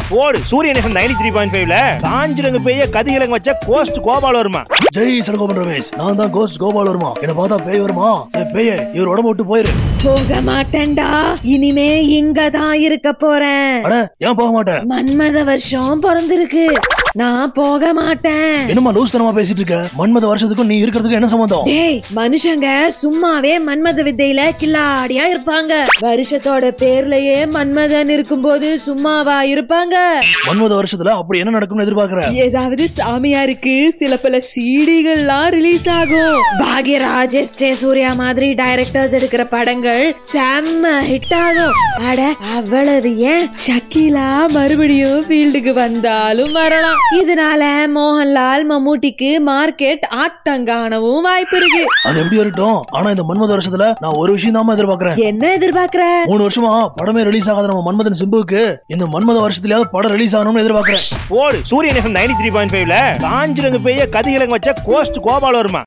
போடு சூரியன் FM ninety three point ஃபைவ்ல காஞ்சிரங்க பெய்ய கதிகிழங்கு வச்ச கோஸ்ட் கோபால் வருமா ஜெய் சடகோபன் ரமேஷ் நான் தான் கோஸ்ட் கோபால் வருமா என்ன பார்த்தா பேய் வருமா ஏய் பேயே இவர் உடம்பு விட்டு போயிரு போக மாட்டேன்டா இனிமே இங்க தான் இருக்க போறேன் அட ஏன் போக மாட்டேன் மன்மத வருஷம் பிறந்திருக்கு நான் போக மாட்டேன் என்னமா லூஸ் தனமா பேசிட்டு இருக்க மன்மத வருஷத்துக்கும் நீ இருக்கிறதுக்கு என்ன சம்பந்தம் டேய் மனுஷங்க சும்மாவே மன்மத வித்தையில கில்லாடியா இருப்பாங்க வருஷத்தோட பேர்லயே மன்மதன் இருக்கும்போது சும்மாவா இருப்பாங்க மன்மத வருஷத்துல அப்படி என்ன நடக்கும்னு எதிர்பார்க்கற ஏதாவது சாமியாருக்கு சில பல சீடிகள்லாம் ரிலீஸ் ஆகும் பாக்யராஜ் எஸ் ஜே சூர்யா மாதிரி டைரக்டர்ஸ் எடுக்கிற படங்கள் செம்ம ஹிட் ஆகும் அட அவ்வளவு ஏன் ஷக்கீலா மறுபடியும் ஃபீல்டுக்கு வந்தாலும் வரலாம் இதனால மோகன்லால் மம்மூட்டிக்கு மார்க்கெட் ஆட்டங்கானவும் வாய்ப்பு இருக்கு அது எப்படி இருக்கட்டும் ஆனா இந்த மன்மத வருஷத்துல நான் ஒரு விஷயம் தான் எதிர்பார்க்கறேன் என்ன எதிர்பார்க்கற மூணு வருஷமா படமே ரிலீஸ் ஆகாத நம்ம மன்மதன் சிம்புவுக்கு இந்த மன்மத வருஷத்துலயாவது படம் ரிலீஸ் ஆகணும்னு எதிர்பார்க்கறேன் போடு சூரியன் எஃப்எம் நைன்டி த்ரீ பாயிண்ட் ஃபைவ்ல காஞ்சிரங்க பெய்ய கதிகிழங்கு வச்ச கோஸ்ட் கோபால் வருமா